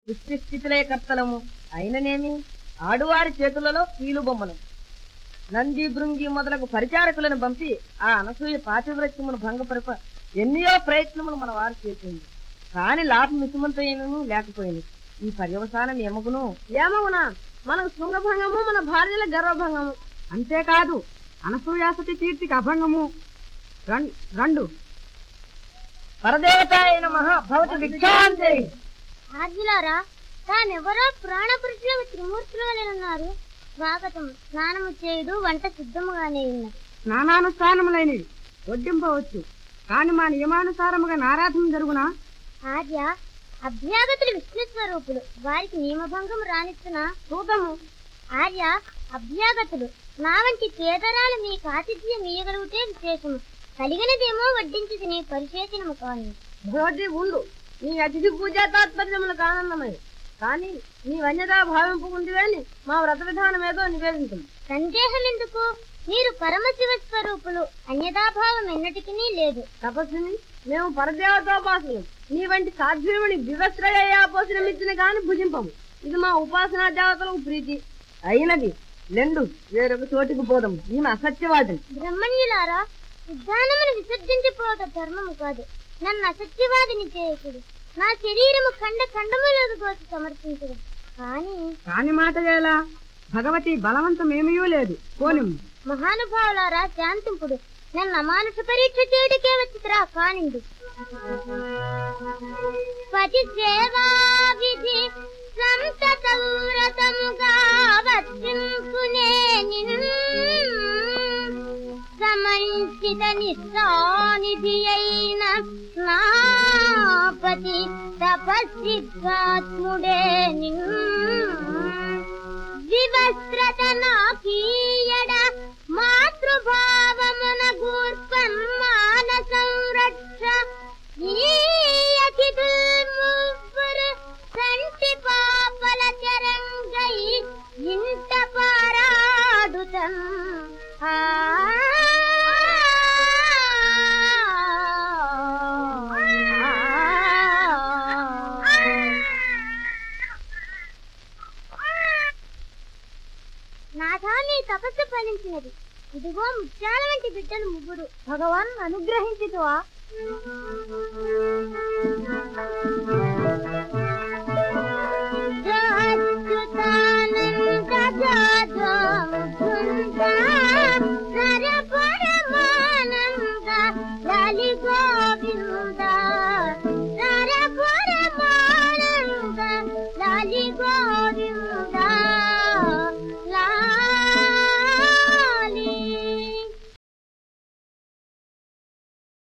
సృష్టి స్థితిలయ కర్తలము అయిననేమి ఆడువారి చేతులలో కీలు బొమ్మలు నంది భృంగి మొదలగు పరిచారకులను పంపి ఆ అనసూయ పాతివ్రత్యమును భంగపరప ఎన్నో ప్రయత్నములు మన వారు చేసింది కాని లాభం మిసుమంతైనను లేకపోయింది ఈ పర్యవసానం ఏమగును ఏమవునా మనకు శృంగభంగము మన భార్యల గర్వభంగము అంతేకాదు అనసూయాసతి కీర్తికి అభంగము రన్- రెండు పరదేవత అయిన మహా భవతి విఖ్యాంతి ఆర్జులారా తానెవరో ప్రాణపురుషులు త్రిమూర్తులు ఉన్నారు స్వాగతం స్నానము చేయుడు వంట సిద్ధముగానే ఉన్నది స్నానానుష్ఠానములైనవి వడ్డింపవచ్చు కాని మా నియమానుసారముగా నారాధన జరుగునా ఆర్య అభ్యాగతులు విష్ణు స్వరూపులు వారికి నియమభంగం రానిస్తున్న చూపము ఆర్య అభ్యాగతులు నా వంటి పేదరాలు మీకు ఆతిథ్యం ఇయ్యగలిగితే విశేషము కలిగినదేమో వడ్డించి తినే పరిశేషణము కాని భోజి ఉండు నీ అతిథి పూజా తాత్పర్యములకు ఆనందమై కానీ నీ వన్యతా భావింపు ఉంది అని మా వ్రత విధానం ఏదో నివేదించము సందేహం ఎందుకు మీరు పరమశివ స్వరూపులు అన్యదాభావం ఎన్నటికీ లేదు తపస్సుని మేము పరదేవతోపాసులు నీ వంటి సాధ్వీముని వివస్త్రయాపోసనమిచ్చిన గాని భుజింపము ఇది మా ఉపాసనా దేవతలకు ప్రీతి అయినది లెండు వేరొక చోటికి పోదాం ఈమె అసత్యవాదిని బ్రహ్మణ్యులారా ఉద్యానమును విసర్జించిపోవట ధర్మము కాదు నన్ను అసత్యవాదిని చేయకుడు నా శరీరము ఖండ ఖండములకు కోసి సమర్పించదు కానీ కాని మాట ఎలా భగవతి బలవంతమేమీ లేదు పోనిమ్ము మహానుభావులారా శాంతింపుడు నన్ను అమానుష పరీక్ష చేయడికే వచ్చిరా కానిండు పతి సేవా విధి సంతతౌరతముగా వర్తింపునే సమంచిత నిస్సానిధి అయిన నాపతి తపస్సిద్ధాత్ముడే నిన్ను వివస్త్రత నాకీయడ మాతృభావమున గూర్పన్ మాన సంరక్ష ఈయకిదుల్మువ్వరు సంటి పాపల చరంగై ఇంట పారాడుతన్ ఆ నాథా నీ తపస్సు ఫలించినది ఇదిగో ముత్యాల వంటి బిడ్డలు ముగ్గురు భగవాన్ అనుగ్రహించుతువా